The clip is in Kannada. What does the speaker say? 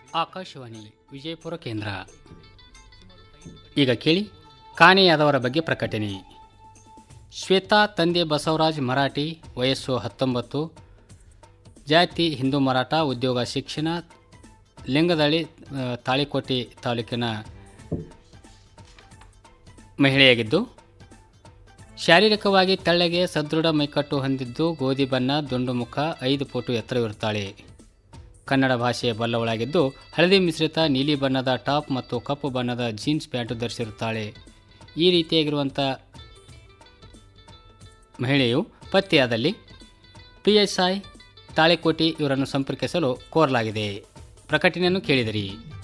ಆಕಾಶವಾಣಿ ವಿಜಯಪುರ ಕೇಂದ್ರ ಈಗ ಕೇಳಿ ಕಾಣೆಯಾದವರ ಬಗ್ಗೆ ಪ್ರಕಟಣೆ ಶ್ವೇತಾ ತಂದೆ ಬಸವರಾಜ್ ಮರಾಠಿ ವಯಸ್ಸು ಹತ್ತೊಂಬತ್ತು ಜಾತಿ ಹಿಂದೂ ಮರಾಠ ಉದ್ಯೋಗ ಶಿಕ್ಷಣ ಲಿಂಗದಳ್ಳಿ ಆ, ತಾಳಿಕೋಟೆ ತಾಲೂಕಿನ ಮಹಿಳೆಯಾಗಿದ್ದು ಶಾರೀರಿಕವಾಗಿ ತೆಳ್ಳಗೆ ಸದೃಢ ಮೈಕಟ್ಟು ಹೊಂದಿದ್ದು ಗೋಧಿ ಬಣ್ಣ ದುಂಡು ಮುಖ ಐದು ಫೋಟು ಎತ್ತರವಿರುತ್ತಾಳೆ ಕನ್ನಡ ಭಾಷೆಯ ಬಲ್ಲವಳಾಗಿದ್ದು ಹಳದಿ ಮಿಶ್ರಿತ ನೀಲಿ ಬಣ್ಣದ ಟಾಪ್ ಮತ್ತು ಕಪ್ಪು ಬಣ್ಣದ ಜೀನ್ಸ್ ಪ್ಯಾಂಟು ಧರಿಸಿರುತ್ತಾಳೆ ಈ ರೀತಿಯಾಗಿರುವಂಥ ಮಹಿಳೆಯು ಪತ್ತೆಯಾದಲ್ಲಿ ಪಿ ಎಸ್ ಐ ತಾಳೆಕೋಟೆ ಇವರನ್ನು ಸಂಪರ್ಕಿಸಲು ಕೋರಲಾಗಿದೆ ಪ್ರಕಟಣೆಯನ್ನು ಕೇಳಿದಿರಿ